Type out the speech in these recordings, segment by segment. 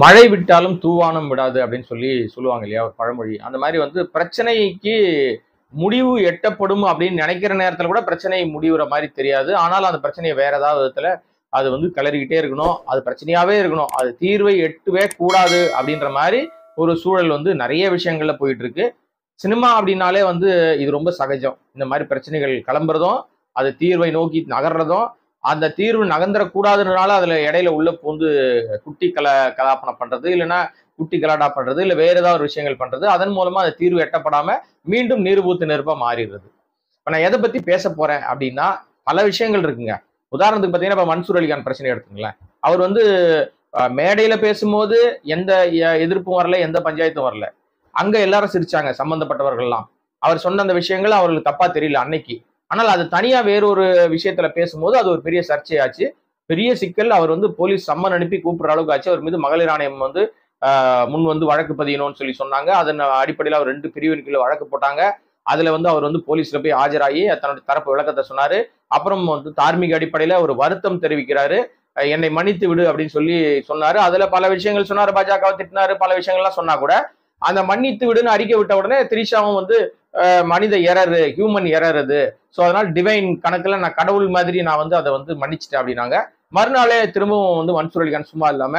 மழை விட்டாலும் தூவானம் விடாது அப்படின்னு சொல்லி சொல்லுவாங்க இல்லையா ஒரு பழமொழி அந்த மாதிரி வந்து பிரச்சனைக்கு முடிவு எட்டப்படும் அப்படின்னு நினைக்கிற நேரத்துல கூட பிரச்சனை முடிவுற மாதிரி தெரியாது ஆனால் அந்த பிரச்சனையை வேற ஏதாவது விதத்துல அது வந்து கிளறிக்கிட்டே இருக்கணும் அது பிரச்சனையாவே இருக்கணும் அது தீர்வை எட்டவே கூடாது அப்படின்ற மாதிரி ஒரு சூழல் வந்து நிறைய விஷயங்கள்ல போயிட்டு இருக்கு சினிமா அப்படின்னாலே வந்து இது ரொம்ப சகஜம் இந்த மாதிரி பிரச்சனைகள் கிளம்புறதும் அது தீர்வை நோக்கி நகர்றதும் அந்த தீர்வு நகர்ந்துடக்கூடாதுனால அதுல இடையில உள்ள பூந்து குட்டி கல கலாப்பனம் பண்றது இல்லைன்னா குட்டி கலாட்டா பண்றது இல்ல வேற ஏதாவது ஒரு விஷயங்கள் பண்றது அதன் மூலமா அந்த தீர்வு எட்டப்படாம மீண்டும் நீர்பூத்து நெருப்பா மாறிடுறது இப்ப நான் எதை பத்தி பேச போறேன் அப்படின்னா பல விஷயங்கள் இருக்குங்க உதாரணத்துக்கு பாத்தீங்கன்னா இப்ப மன்சூர் அலிகான் பிரச்சனை எடுத்துங்களேன் அவர் வந்து அஹ், மேடையில பேசும்போது எந்த எ- எதிர்ப்பும் வரல எந்த பஞ்சாயத்தும் வரல அங்க எல்லாரும் சிரிச்சாங்க சம்பந்தப்பட்டவர்கள்லாம் அவர் சொன்ன அந்த விஷயங்கள் அவர்களுக்கு தப்பா தெரியல அன்னைக்கு ஆனால் அது தனியா வேறொரு விஷயத்துல பேசும்போது அது ஒரு பெரிய சர்ச்சையாச்சு பெரிய சிக்கல் அவர் வந்து போலீஸ் சம்மன் அனுப்பி கூப்பிடுற அளவுக்கு ஆச்சு அவர் மீது மகளிர் ஆணையம் வந்து ஆஹ், முன் வந்து வழக்கு பதியணும்னு சொல்லி சொன்னாங்க அதன் அடிப்படையில் அவர் ரெண்டு பிரிவின் கீழே வழக்கு போட்டாங்க அதுல வந்து அவர் வந்து போலீஸ்ல போய் ஆஜராகி தன்னுடைய தரப்பு விளக்கத்தை சொன்னாரு அப்புறம் வந்து தார்மீக அடிப்படையில ஒரு வருத்தம் தெரிவிக்கிறாரு அஹ், என்னை மன்னித்து விடு அப்படின்னு சொல்லி சொன்னாரு அதுல பல விஷயங்கள் சொன்னாரு பாஜகவை திட்டினாரு பல விஷயங்கள்லாம் சொன்னா கூட அந்த மன்னித்து விடுன்னு அறிக்கை விட்ட உடனே திரிஷாவும் வந்து அஹ், மனித எரர் ஹியூமன் எரர் அது ஸோ அதனால டிவைன் கணக்குல நான் கடவுள் மாதிரி நான் வந்து அதை வந்து மன்னிச்சிட்டேன் அப்படின்னாங்க மறுநாளே திரும்பவும் வந்து மன்சூர் அலிகான் சும்மா இல்லாம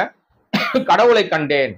கடவுளை கண்டேன்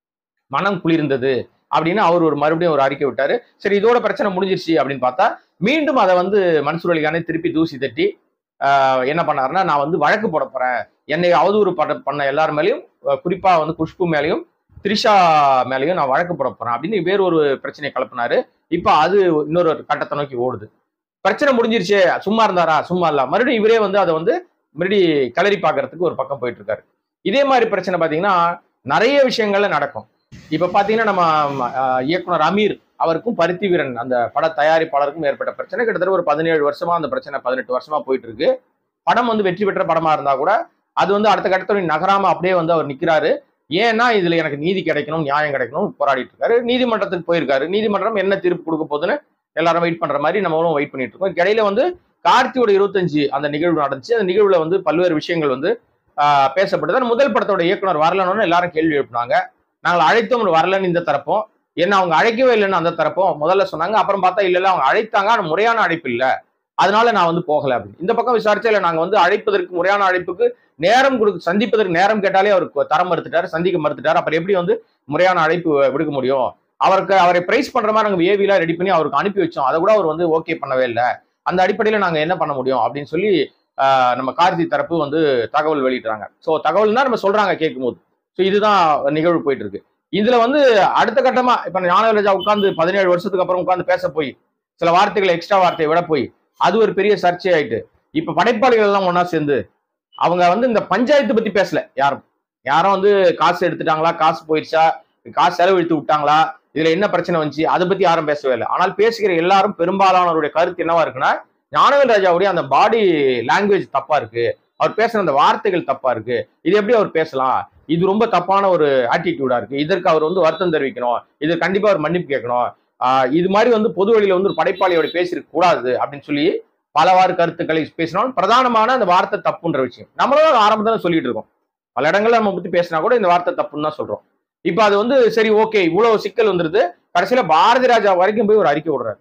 மனம் குளிர்ந்தது அப்படின்னு அவர் ஒரு மறுபடியும் ஒரு அறிக்கை விட்டாரு சரி இதோட பிரச்சனை முடிஞ்சிருச்சு அப்படின்னு பார்த்தா மீண்டும் அதை வந்து மன்சூர் அலிகானை திருப்பி தூசி தட்டி ஆஹ், என்ன பண்ணாருன்னா நான் வந்து வழக்கு போட போறேன் என்னை அவதூறு பண்ண பண்ண எல்லார் மேலேயும் அஹ், குறிப்பா வந்து குஷ்பு மேலேயும் த்ரிஷா மேலேயும் நான் வழக்கு போட போறேன் அப்படின்னு வேறு ஒரு பிரச்சனையை கலப்பினாரு இப்போ அது இன்னொரு கட்டத்தை நோக்கி ஓடுது பிரச்சனை முடிஞ்சிருச்சு சும்மா இருந்தாரா சும்மா இல்ல மறுபடியும் இவரே வந்து அதை வந்து மறுபடி கிளறி பார்க்கறதுக்கு ஒரு பக்கம் போயிட்டு இருக்காரு இதே மாதிரி பிரச்சனை பாத்தீங்கன்னா நிறைய விஷயங்கள்ல நடக்கும் இப்ப பாத்தீங்கன்னா நம்ம ஆஹ், இயக்குனர் அமீர் அவருக்கும் பருத்தி வீரன் அந்த பட தயாரிப்பாளருக்கும் ஏற்பட்ட பிரச்சனை கிட்டத்தட்ட ஒரு பதினேழு வருஷமா அந்த பிரச்சனை பதினெட்டு வருஷமா போயிட்டு இருக்கு படம் வந்து வெற்றி பெற்ற படமா இருந்தா கூட அது வந்து அடுத்த கட்டத்தோட நகராம அப்படியே வந்து அவர் நிக்கிறாரு ஏன்னா இதுல எனக்கு நீதி கிடைக்கணும் நியாயம் கிடைக்கணும் போராடிட்டு இருக்காரு நீதிமன்றத்துக்கு போயிருக்காரு நீதிமன்றம் என்ன தீர்ப்பு கொடுக்க போகுதுன்னு எல்லாரும் வெயிட் பண்ற மாதிரி நம்மளும் வெயிட் பண்ணிட்டு இருக்கோம் இடையில வந்து கார்த்தியோட இருபத்தஞ்சு அந்த நிகழ்வு நடந்துச்சு அந்த நிகழ்வுல வந்து பல்வேறு விஷயங்கள் வந்து ஆஹ், பேசப்பட்டது அந்த முதல் படத்தோட இயக்குனர் வரலன்னு எல்லாரும் கேள்வி எழுப்பினாங்க நாங்கள் அழைத்தோம் வரலன்னு இந்த தரப்பும் என்ன அவங்க அழைக்கவே இல்லைன்னு அந்த தரப்பும் முதல்ல சொன்னாங்க அப்புறம் பார்த்தா இல்ல இல்ல அவங்க அழைத்தாங்க ஆனா முறையான அழைப்பு இல்ல அதனால நான் வந்து போகல அப்படின்னு இந்த பக்கம் விசாரிச்சா இல்ல நாங்க வந்து அழைப்பதற்கு முறையான அழைப்புக்கு நேரம் கொடுக்க சந்திப்பதற்கு நேரம் கேட்டாலே அவருக்கு தரம் மறுத்துட்டாரு சந்திக்க மறுத்துட்டாரு அப்புறம் எப்படி வந்து முறையான அழைப்பு விடுக்க முடியும் அவருக்கு அவரை பிரைஸ் பண்ற மாதிரி நாங்க ஏவிலாம் ரெடி பண்ணி அவருக்கு அனுப்பி வச்சோம் அதை கூட அவர் வந்து ஓகே பண்ணவே இல்லை அந்த அடிப்படையில நாங்க என்ன பண்ண முடியும் அப்படின்னு சொல்லி ஆஹ், நம்ம கார்த்தி தரப்பு வந்து தகவல் வெளியிடுறாங்க ஸோ தகவல்னா நம்ம சொல்றாங்க கேட்கும்போது ஸோ இதுதான் நிகழ்வு போயிட்டு இருக்கு இதுல வந்து அடுத்த கட்டமா இப்ப ஞானராஜா உட்கார்ந்து பதினேழு வருஷத்துக்கு அப்புறம் உட்கார்ந்து பேச போய் சில வார்த்தைகளை எக்ஸ்ட்ரா வார்த்தையை விட போய் அது ஒரு பெரிய சர்ச்சை ஆயிட்டு இப்ப படைப்பாளிகள் எல்லாம் ஒண்ணா சேர்ந்து அவங்க வந்து இந்த பஞ்சாயத்து பத்தி பேசல யாரும் யாரும் வந்து காசு எடுத்துட்டாங்களா காசு போயிடுச்சா காசு செலவழித்து விட்டாங்களா இதுல என்ன பிரச்சனை வந்துச்சு அதை பத்தி யாரும் பேசவே இல்லை ஆனால் பேசுகிற எல்லாரும் பெரும்பாலானவருடைய கருத்து என்னவா இருக்குன்னா ஞானவேல் ராஜாவுடைய அந்த பாடி லாங்குவேஜ் தப்பா இருக்கு அவர் பேசுற அந்த வார்த்தைகள் தப்பா இருக்கு இது எப்படி அவர் பேசலாம் இது ரொம்ப தப்பான ஒரு ஆட்டிடியூடா இருக்கு இதற்கு அவர் வந்து வருத்தம் தெரிவிக்கணும் இது கண்டிப்பா அவர் மன்னிப்பு கேட்கணும் ஆஹ் இது மாதிரி வந்து பொது வழியில வந்து ஒரு படைப்பாளியோட பேசியிருக்க கூடாது அப்படின்னு சொல்லி பலவாறு கருத்துக்களை பேசினாலும் பிரதானமான அந்த வார்த்தை தப்புன்ற விஷயம் நம்மளும் ஆரம்பத்தில் சொல்லிட்டு இருக்கோம் பல இடங்கள்ல நம்ம பத்தி பேசினா கூட இந்த வார்த்தை தப்புன்னு தான் சொல்றோம் இப்ப அது வந்து சரி ஓகே இவ்வளவு சிக்கல் வந்துருது கடைசியில பாரதி ராஜா வரைக்கும் போய் ஒரு அறிக்கை விடுறாரு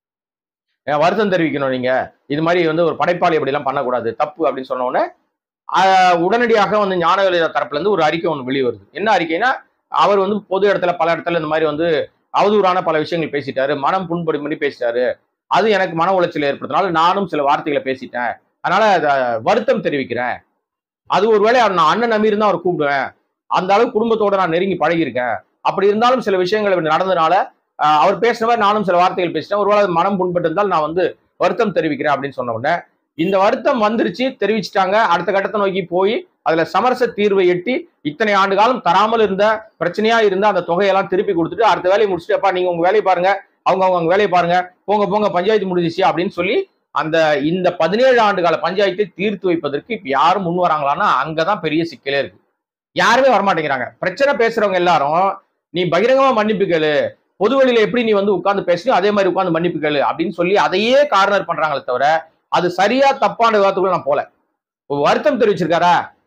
ஏன் வருத்தம் தெரிவிக்கணும் நீங்க இது மாதிரி வந்து ஒரு படைப்பாளி அப்படி எல்லாம் பண்ணக்கூடாது தப்பு அப்படின்னு சொன்ன உடனே ஆஹ் உடனடியாக வந்து ஞானவேலியா தரப்புல இருந்து ஒரு அறிக்கை ஒன்று வெளியே வருது என்ன அறிக்கைன்னா அவர் வந்து பொது இடத்துல பல இடத்துல இந்த மாதிரி வந்து அவதூறான பல விஷயங்கள் பேசிட்டாரு மனம் புண்படும் பண்ணி பேசிட்டாரு அது எனக்கு மன உளைச்சல் ஏற்படுத்தினால நானும் சில வார்த்தைகளை பேசிட்டேன் அதனால அத வருத்தம் தெரிவிக்கிறேன் அது ஒருவேளை அவர் நான் அண்ணன் அமீர் தான் அவர் கூப்பிடுவேன் அந்த அளவு குடும்பத்தோட நான் நெருங்கி பழகியிருக்கேன் அப்படி இருந்தாலும் சில விஷயங்கள் இப்படி நடந்ததுனால ஆஹ் அவர் பேசின மாதிரி நானும் சில வார்த்தைகள் பேசிட்டேன் ஒருவேளை அது மனம் புண்பட்டு இருந்தால் நான் வந்து வருத்தம் தெரிவிக்கிறேன் அப்படின்னு சொன்ன உடனே இந்த வருத்தம் வந்துருச்சு தெரிவிச்சிட்டாங்க அடுத்த கட்டத்தை நோக்கி போய் அதுல சமரச தீர்வை எட்டி இத்தனை ஆண்டு காலம் தராமல் இருந்த பிரச்சனையா இருந்த அந்த தொகையெல்லாம் திருப்பி கொடுத்துட்டு அடுத்த வேலையை முடிச்சுட்டு அப்பா நீங்க உங்க வேலையை பாருங்க அவங்க அவங்க அவங்க வேலையை பாருங்க போங்க போங்க பஞ்சாயத்து முடிஞ்சிச்சு அப்படின்னு சொல்லி அந்த இந்த பதினேழு ஆண்டு கால பஞ்சாயத்தை தீர்த்து வைப்பதற்கு இப்ப யாரும் முன் வராங்களான்னா அங்கதான் பெரிய சிக்கலே இருக்கு யாருமே வரமாட்டேங்கிறாங்க பிரச்சனை பேசுறவங்க எல்லாரும் நீ பகிரங்கமா மன்னிப்பு கேளு பொது வழியில எப்படி நீ வந்து உட்கார்ந்து பேசணும் அதே மாதிரி உட்கார்ந்து மன்னிப்பு கேளு அப்படின்னு சொல்லி அதையே கார்னர் பண்றாங்களே தவிர அது சரியா தப்பான விவாதத்துக்குள்ள நான் போல ஒரு வருத்தம் தெரிவிச்சிருக்காரா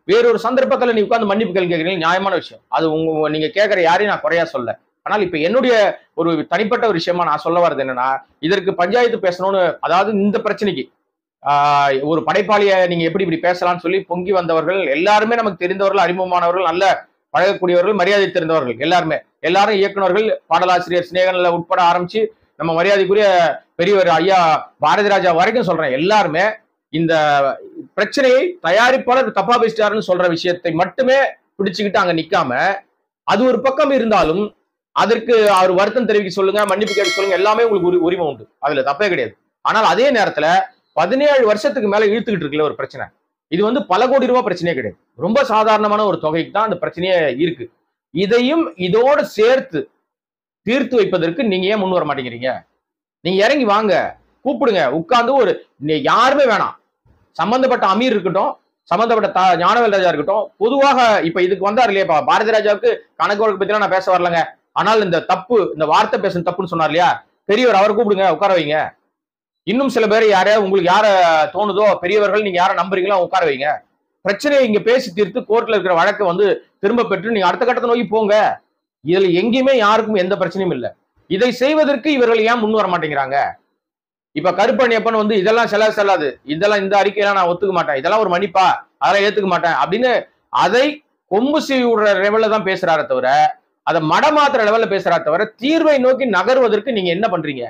வேறொரு சந்தர்ப்பத்துல நீ உட்கார்ந்து மன்னிப்பு கேள்வி கேட்கறீங்க நியாயமான விஷயம் அது உங்க நீங்க கேட்கற யாரையும் நான் குறையா சொல்ல ஆனால் இப்ப என்னுடைய ஒரு தனிப்பட்ட ஒரு விஷயமா நான் சொல்ல வர்றது என்னன்னா இதற்கு பஞ்சாயத்து பேசணும்னு அதாவது இந்த பிரச்சனைக்கு ஆஹ் ஒரு படைப்பாளியை நீங்க எப்படி இப்படி பேசலாம்னு சொல்லி பொங்கி வந்தவர்கள் எல்லாருமே நமக்கு தெரிந்தவர்கள் அறிமுகமானவர்கள் நல்ல பழகக்கூடியவர்கள் மரியாதை தெரிந்தவர்கள் எல்லாருமே எல்லாரும் இயக்குனர்கள் பாடலாசிரியர் சிநேகன்ல உட்பட ஆரம்பிச்சு நம்ம மரியாதைக்குரிய பெரியவர் ஐயா பாரதி ராஜா வரைக்கும் சொல்றேன் எல்லாருமே இந்த பிரச்சனையை தயாரிப்பாளர் தப்பா பேசிட்டாருன்னு சொல்ற விஷயத்தை மட்டுமே பிடிச்சுக்கிட்டு அங்க நிக்காம அது ஒரு பக்கம் இருந்தாலும் அதற்கு அவர் வருத்தம் தெரிவிக்க சொல்லுங்க மன்னிப்பு கேட்க சொல்லுங்க எல்லாமே உங்களுக்கு உரி- உரிமை உண்டு அதுல தப்பே கிடையாது ஆனால் அதே நேரத்துல பதினேழு வருஷத்துக்கு மேல இழுத்துக்கிட்டு இருக்குல்ல ஒரு பிரச்சனை இது வந்து பல கோடி ரூபாய் பிரச்சனையே கிடையாது ரொம்ப சாதாரணமான ஒரு தொகைக்கு தான் அந்த பிரச்சனையே இருக்கு இதையும் இதோட சேர்த்து தீர்த்து வைப்பதற்கு நீங்க ஏன் முன் வர மாட்டேங்கிறீங்க நீங்க இறங்கி வாங்க கூப்பிடுங்க உட்கார்ந்து ஒரு நீ- யாருமே வேணாம் சம்பந்தப்பட்ட அமீர் இருக்கட்டும் சம்பந்தப்பட்ட த- ஞானவேல் ராஜா இருக்கட்டும் பொதுவாக இப்ப இதுக்கு வந்தார் இல்லையா இப்ப பாரதி ராஜாவுக்கு கணக்கு வழக்கு பத்திலாம் நான் பேச வரலங்க ஆனால் இந்த தப்பு இந்த வார்த்தை பேசுன தப்புன்னு சொன்னார் இல்லையா பெரியவர் அவரை கூப்பிடுங்க உட்கார வைங்க இன்னும் சில பேர் யார உங்களுக்கு யார தோணுதோ பெரியவர்கள் நீங்க யாரை நம்புறீங்களோ அவங்க உட்கார வைங்க பிரச்சனையை இங்க பேசி தீர்த்து கோர்ட்ல இருக்கிற வழக்கை வந்து திரும்ப பெற்று நீங்க அடுத்த கட்டத்தை நோக்கி போங்க இதுல எங்கேயுமே யாருக்கும் எந்த பிரச்சனையும் இல்லை இதை செய்வதற்கு இவர்கள் ஏன் முன் வர மாட்டேங்கிறாங்க இப்ப கருப்பணியப்பன் வந்து இதெல்லாம் செல்லாது செல்லாது இதெல்லாம் இந்த அறிக்கையெல்லாம் நான் ஒத்துக்க மாட்டேன் இதெல்லாம் ஒரு மன்னிப்பா அதெல்லாம் ஏத்துக்க மாட்டேன் அப்படின்னு அதை கொம்பு சீவி விடுற லெவல்ல தான் பேசுறாரே தவிர அதை மடமாத்திர லெவல்ல பேசுறாரு தவிர தீர்வை நோக்கி நகர்வதற்கு நீங்க என்ன பண்றீங்க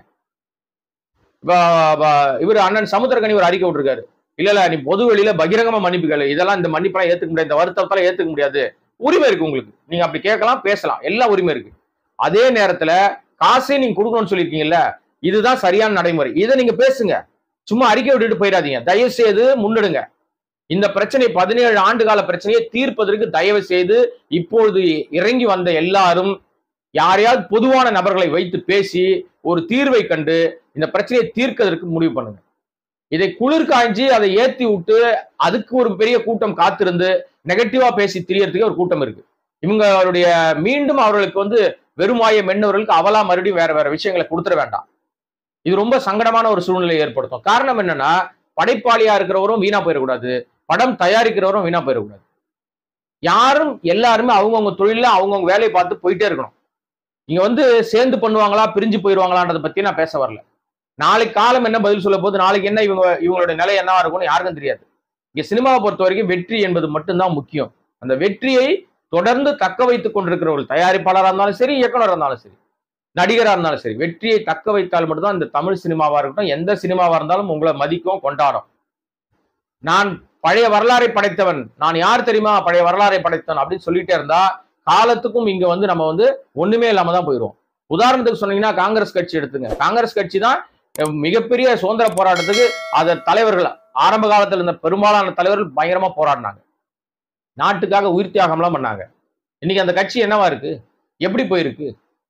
இப்ப ப- இவர் அண்ணன் சமுத்திரகனி ஒரு அறிக்கை விட்டுருக்காரு இல்ல இல்ல நீ பொது வெளியில பகிரங்கமா மன்னிப்பு கேளு இதெல்லாம் இந்த மன்னிப்பெல்லாம் ஏத்துக்க முடியாது இந்த வருத்தத்தெல்லாம் ஏத்துக்க முடியாது உரிமை இருக்கு உங்களுக்கு நீங்க அப்படி கேட்கலாம் பேசலாம் எல்லாம் உரிமை இருக்கு அதே நேரத்துல காசே நீங்க கொடுக்கணும்னு சொல்லியிருக்கீங்கல்ல இதுதான் சரியான நடைமுறை இதை நீங்க பேசுங்க சும்மா அறிக்கை விட்டுட்டு போயிடாதீங்க தயவு செய்து முன்னெடுங்க இந்த பிரச்சனை பதினேழு ஆண்டு கால பிரச்சனையை தீர்ப்பதற்கு தயவு செய்து இப்பொழுது இறங்கி வந்த எல்லாரும் யாரையாவது பொதுவான நபர்களை வைத்து பேசி ஒரு தீர்வை கண்டு இந்த பிரச்சனையை தீர்க்கதற்கு முடிவு பண்ணுங்க இதை குளிர் காய்ஞ்சி அதை ஏத்தி விட்டு அதுக்கு ஒரு பெரிய கூட்டம் காத்திருந்து நெகட்டிவா பேசி திரியறதுக்கு ஒரு கூட்டம் இருக்கு இவங்களுடைய மீண்டும் அவர்களுக்கு வந்து வெறுமாய மென்னவர்களுக்கு அவலா மறுபடியும் வேற வேற விஷயங்களை கொடுத்துட வேண்டாம் இது ரொம்ப சங்கடமான ஒரு சூழ்நிலையை ஏற்படுத்தும் காரணம் என்னன்னா படைப்பாளியா இருக்கிறவரும் வீணா போயிடக்கூடாது படம் தயாரிக்கிறவரும் வீணா போயிடக்கூடாது யாரும் எல்லாருமே அவங்கவுங்க தொழில அவங்கவுங்க வேலையை பார்த்து போயிட்டே இருக்கணும் இங்க வந்து சேர்ந்து பண்ணுவாங்களா பிரிஞ்சு போயிடுவாங்களான்றதை பத்தி நான் பேச வரல நாளைக்கு காலம் என்ன பதில் சொல்ல போது நாளைக்கு என்ன இவங்க இவங்களோட நிலை என்னவா இருக்கும்னு யாருக்கும் தெரியாது இங்க சினிமாவை பொறுத்த வரைக்கும் வெற்றி என்பது மட்டும்தான் முக்கியம் அந்த வெற்றியை தொடர்ந்து தக்க வைத்துக் கொண்டிருக்கிறவர்கள் தயாரிப்பாளராக இருந்தாலும் சரி இயக்குனராக இருந்தாலும் சரி நடிகராக இருந்தாலும் சரி வெற்றியை தக்க வைத்தால் மட்டும்தான் இந்த தமிழ் சினிமாவா இருக்கட்டும் எந்த சினிமாவா இருந்தாலும் உங்களை மதிக்கும் கொண்டாடும் நான் பழைய வரலாறை படைத்தவன் நான் யார் தெரியுமா பழைய வரலாறை படைத்தவன் அப்படின்னு சொல்லிட்டே இருந்தா காலத்துக்கும் இங்க வந்து நம்ம வந்து ஒண்ணுமே இல்லாம தான் போயிடுவோம் உதாரணத்துக்கு சொன்னீங்கன்னா காங்கிரஸ் கட்சி எடுத்துங்க காங்கிரஸ் கட்சி தான் அஹ், மிகப்பெரிய சுதந்திர போராட்டத்துக்கு அதன் தலைவர்கள் ஆரம்ப காலத்துல இருந்த பெரும்பாலான தலைவர்கள் பயங்கரமா போராடினாங்க நாட்டுக்காக உயிர் தியாகம்லாம் பண்ணாங்க இன்னைக்கு அந்த கட்சி என்னவா இருக்கு எப்படி போயிருக்கு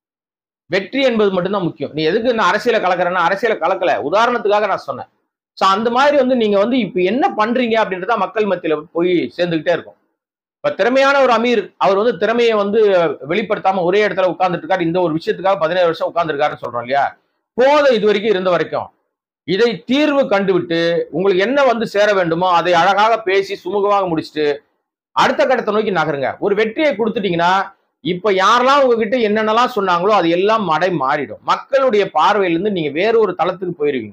வெற்றி என்பது மட்டும்தான் முக்கியம் நீ எதுக்கு நான் அரசியல கலக்கிறேன்னா அரசியல கலக்கல உதாரணத்துக்காக நான் சொன்னேன் ஸோ அந்த மாதிரி வந்து நீங்க வந்து இப்ப என்ன பண்றீங்க அப்படின்றத மக்கள் மத்தியில போய் சேர்ந்துகிட்டே இருக்கும் இப்ப திறமையான ஒரு அமீர் அவர் வந்து திறமையை வந்து வெளிப்படுத்தாம ஒரே இடத்துல உட்கார்ந்துட்டு இருக்காரு இந்த ஒரு விஷயத்துக்காக பதினேழு வருஷம் உட்கார்ந்துருக்காருன்னு சொல்றோம் இல்லையா போதும் இது வரைக்கும் இருந்த வரைக்கும் இதை தீர்வு கண்டுவிட்டு உங்களுக்கு என்ன வந்து சேர வேண்டுமோ அதை அழகாக பேசி சுமூகமாக முடிச்சுட்டு அடுத்த கட்டத்தை நோக்கி நகருங்க ஒரு வெற்றியை கொடுத்துட்டீங்கன்னா இப்ப யாரெல்லாம் உங்ககிட்ட என்னென்னலாம் சொன்னாங்களோ அது எல்லாம் மடை மாறிடும் மக்களுடைய பார்வையிலிருந்து நீங்க வேற ஒரு தளத்துக்கு போயிருவீங்க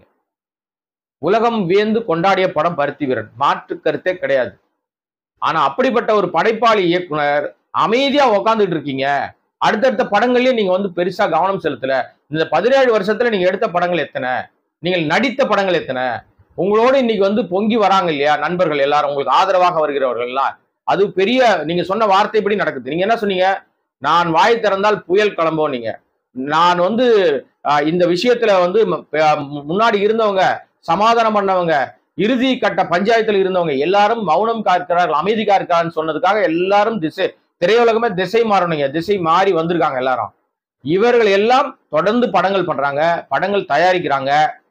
உலகம் வியந்து கொண்டாடிய படம் பருத்தி வீரன் மாற்று கருத்தே கிடையாது ஆனா அப்படிப்பட்ட ஒரு படைப்பாளி இயக்குனர் அமைதியா உக்காந்துட்டு இருக்கீங்க அடுத்தடுத்த படங்கள்லயும் நீங்க வந்து பெருசா கவனம் செலுத்தல இந்த பதினேழு வருஷத்துல நீங்க எடுத்த படங்கள் எத்தனை நீங்கள் நடித்த படங்கள் எத்தனை உங்களோட இன்னைக்கு வந்து பொங்கி வராங்க இல்லையா நண்பர்கள் எல்லாரும் உங்களுக்கு ஆதரவாக வருகிறவர்கள் எல்லாம் அது பெரிய நீங்க சொன்ன வார்த்தைப்படி நடக்குது நீங்க என்ன சொன்னீங்க நான் வாய் திறந்தால் புயல் கிளம்போம் நீங்க நான் வந்து ஆஹ், இந்த விஷயத்துல வந்து ம- ப- முன்னாடி இருந்தவங்க சமாதானம் பண்ணவங்க இறுதி கட்ட பஞ்சாயத்துல இருந்தவங்க எல்லாரும் மௌனம் காக்கிறார்கள் அமைதி காக்கிறான்னு சொன்னதுக்காக எல்லாரும் திசை திரையுலகமே திசை மாறணுங்க திசை மாறி வந்திருக்காங்க எல்லாரும் இவர்கள் எல்லாம் தொடர்ந்து படங்கள் பண்றாங்க படங்கள் தயாரிக்கிறாங்க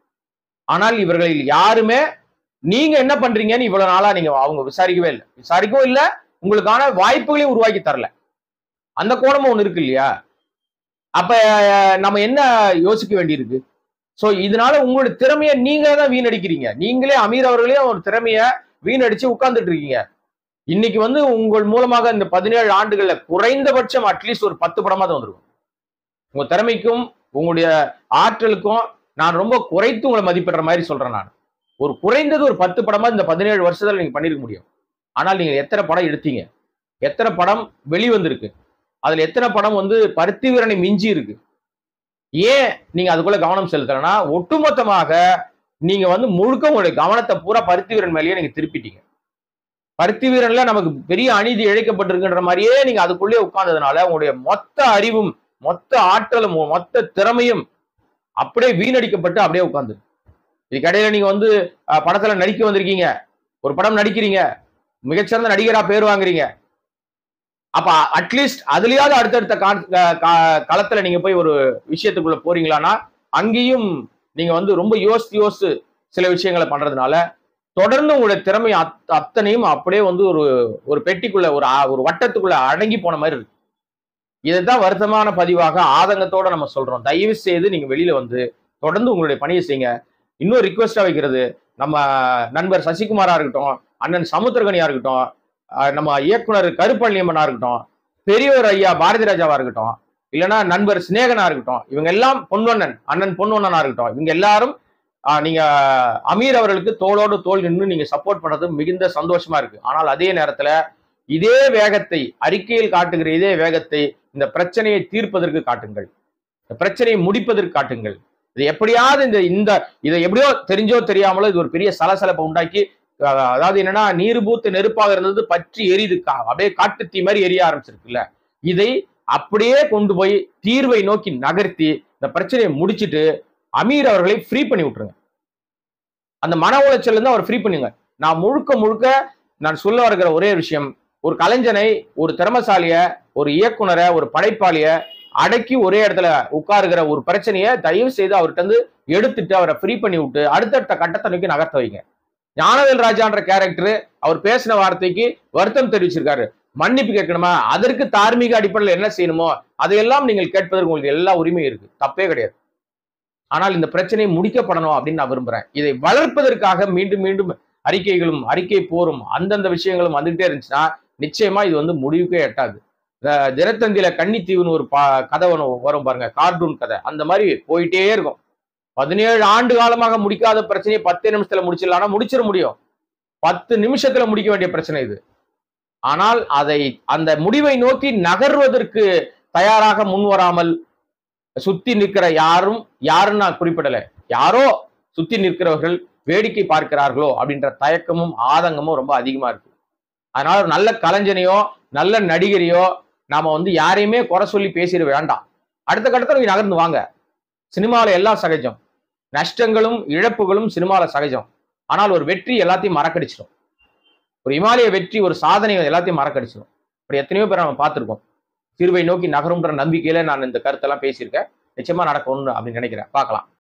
ஆனால் இவர்களில் யாருமே நீங்க என்ன பண்றீங்கன்னு இவ்வளவு நாளா நீங்க அவங்க விசாரிக்கவே இல்லை விசாரிக்கவும் இல்லை உங்களுக்கான வாய்ப்புகளையும் உருவாக்கி தரல அந்த கோணமும் ஒண்ணு இருக்கு இல்லையா அப்ப அஹ், நம்ம என்ன யோசிக்க வேண்டியிருக்கு சோ இதனால உங்களோட திறமையை நீங்களே தான் வீணடிக்கிறீங்க நீங்களே அமீர் அவர்களே ஒரு திறமைய வீணடிச்சு உட்கார்ந்துட்டு இருக்கீங்க இன்னைக்கு வந்து உங்கள் மூலமாக இந்த பதினேழு ஆண்டுகள்ல குறைந்தபட்சம் அட்லீஸ்ட் ஒரு பத்து படமா தான் வந்திருக்கும் உங்க திறமைக்கும் உங்களுடைய ஆற்றலுக்கும் நான் ரொம்ப குறைத்து உங்களை மதிப்பிடுற மாதிரி சொல்றேன் நான் ஒரு குறைந்தது ஒரு பத்து படமா இந்த பதினேழு வருஷத்துல நீங்க பண்ணிருக்க முடியும் ஆனால் நீங்க எத்தனை படம் எடுத்தீங்க எத்தனை படம் வெளிவந்திருக்கு அதுல எத்தனை படம் வந்து பருத்தி வீரனை மிஞ்சி இருக்கு ஏன் நீங்க அதுக்குள்ள கவனம் செலுத்தலைன்னா ஒட்டுமொத்தமாக நீங்க வந்து முழுக்க உங்களுடைய கவனத்தை பூரா பருத்தி வீரன் மேலேயே நீங்க திருப்பிட்டீங்க பருத்தி வீரன்ல நமக்கு பெரிய அநீதி இழைக்கப்பட்டிருக்குன்ற மாதிரியே நீங்க அதுக்குள்ளே உட்கார்ந்ததுனால உங்களுடைய மொத்த அறிவும் மொத்த ஆற்றலும் மொத்த திறமையும் அப்படியே வீணடிக்கப்பட்டு அப்படியே உட்கார்ந்து இதுக்கடையில நீங்க வந்து அஹ், படத்துல நடிக்க வந்திருக்கீங்க ஒரு படம் நடிக்கிறீங்க மிகச்சிறந்த நடிகரா பேர் வாங்குறீங்க அப்ப அட்லீஸ்ட் அதுலயாவது அடுத்தடுத்த கா- கா- கா- களத்துல நீங்க போய் ஒரு விஷயத்துக்குள்ள போறீங்களான்னா அங்கேயும் நீங்க வந்து ரொம்ப யோசித்து யோசித்து சில விஷயங்களை பண்றதுனால தொடர்ந்து உங்களுடைய திறமை அத்- அத்தனையும் அப்படியே வந்து ஒரு ஒரு பெட்டிக்குள்ள ஒரு ஆ- ஒரு வட்டத்துக்குள்ள அடங்கி போன மாதிரி இருக்கு இதுதான் வருத்தமான பதிவாக ஆதங்கத்தோட நம்ம சொல்றோம் தயவு செய்து நீங்க வெளியில வந்து தொடர்ந்து உங்களுடைய பணியை செய்யுங்க இன்னும் ரிக்வெஸ்டா வைக்கிறது நம்ம நண்பர் சசிகுமாரா இருக்கட்டும் அண்ணன் சமுத்திரகனியா இருக்கட்டும் அஹ் நம்ம இயக்குனர் கருப்பள்ளியம்மனா இருக்கட்டும் பெரியவர் ஐயா பாரதி ராஜாவா இருக்கட்டும் இல்லைன்னா நண்பர் சிநேகனா இருக்கட்டும் இவங்க எல்லாம் பொன்வண்ணன் அண்ணன் பொன்வண்ணனா இருக்கட்டும் இவங்க எல்லாரும் ஆஹ், நீங்க அமீர் அவர்களுக்கு தோளோடு தோள் நின்று நீங்க சப்போர்ட் பண்றது மிகுந்த சந்தோஷமா இருக்கு ஆனால் அதே நேரத்துல இதே வேகத்தை அறிக்கையில் காட்டுகிற இதே வேகத்தை இந்த பிரச்சனையை தீர்ப்பதற்கு காட்டுங்கள் இந்த பிரச்சனையை முடிப்பதற்கு காட்டுங்கள் இது எப்படியாவது இந்த இந்த இதை எப்படியோ தெரிஞ்சோ தெரியாமலோ இது ஒரு பெரிய சலசலப்பை உண்டாக்கி அஹ், அதாவது என்னன்னா நீர் பூத்து நெருப்பாக இருந்தது பற்றி எரியுது கா- அப்படியே காட்டு தீ மாதிரி எரிய ஆரம்பிச்சிருக்குல்ல இதை அப்படியே கொண்டு போய் தீர்வை நோக்கி நகர்த்தி இந்த பிரச்சனையை முடிச்சிட்டு அமீர் அவர்களை ஃப்ரீ பண்ணி விட்டுருங்க அந்த மன உளைச்சல் இருந்து அவர் ஃப்ரீ பண்ணுங்க நான் முழுக்க முழுக்க நான் சொல்ல வருகிற ஒரே விஷயம் ஒரு கலைஞனை ஒரு திறமசாலிய ஒரு இயக்குனரை ஒரு படைப்பாளிய அடக்கி ஒரே இடத்துல உட்காருகிற ஒரு பிரச்சனையை தயவு செய்து அவர்கிட்ட இருந்து எடுத்துட்டு அவரை ஃப்ரீ பண்ணி விட்டு அடுத்தடுத்த கட்டத்தை நோக்கி நகர்த்த வைங்க ஞானவேல் ராஜான்ற கேரக்டர் அவர் பேசின வார்த்தைக்கு வருத்தம் தெரிவிச்சிருக்காரு மன்னிப்பு கேட்கணுமா அதற்கு தார்மீக அடிப்படையில் என்ன செய்யணுமோ அதையெல்லாம் நீங்கள் கேட்பதற்கு உங்களுக்கு எல்லா உரிமையும் இருக்கு தப்பே கிடையாது ஆனால் இந்த பிரச்சனை முடிக்கப்படணும் அப்படின்னு நான் விரும்புறேன் இதை வளர்ப்பதற்காக மீண்டும் மீண்டும் அறிக்கைகளும் அறிக்கை போரும் அந்தந்த விஷயங்களும் வந்துகிட்டே இருந்துச்சுன்னா நிச்சயமா இது வந்து முடிவுக்கே எட்டாது இந்த தினத்தந்தியில கன்னித்தீவுன்னு ஒரு பா கதை ஒன்று வரும் பாருங்க கார்ட்டூன் கதை அந்த மாதிரி போயிட்டே இருக்கும் பதினேழு ஆண்டு காலமாக முடிக்காத பிரச்சனையை பத்து நிமிஷத்துல முடிச்சிடலாம்னா முடிச்சிட முடியும் பத்து நிமிஷத்துல முடிக்க வேண்டிய பிரச்சனை இது ஆனால் அதை அந்த முடிவை நோக்கி நகர்வதற்கு தயாராக முன் வராமல் சுத்தி நிற்கிற யாரும் யாருன்னு நான் குறிப்பிடல யாரோ சுத்தி நிற்கிறவர்கள் வேடிக்கை பார்க்கிறார்களோ அப்படின்ற தயக்கமும் ஆதங்கமும் ரொம்ப அதிகமா இருக்கு அதனால ஒரு நல்ல கலைஞனையோ நல்ல நடிகரையோ நாம வந்து யாரையுமே குறை சொல்லி பேசிட வேண்டாம் அடுத்த கட்டத்தில் நீங்க நகர்ந்து வாங்க சினிமாவில் எல்லாம் சகஜம் நஷ்டங்களும் இழப்புகளும் சினிமாவில் சகஜம் ஆனால் ஒரு வெற்றி எல்லாத்தையும் மறக்கடிச்சிடும் ஒரு இமாலய வெற்றி ஒரு சாதனை எல்லாத்தையும் மறக்கடிச்சிடும் இப்படி எத்தனையோ பேர் நம்ம பார்த்துருக்கோம் தீர்வை நோக்கி நகரும்ன்ற நம்பிக்கையில நான் இந்த கருத்தெல்லாம் பேசியிருக்கேன் நிச்சயமா நடக்கும்னு அப்படின்னு நினைக்கிறேன் பார்க்கலாம்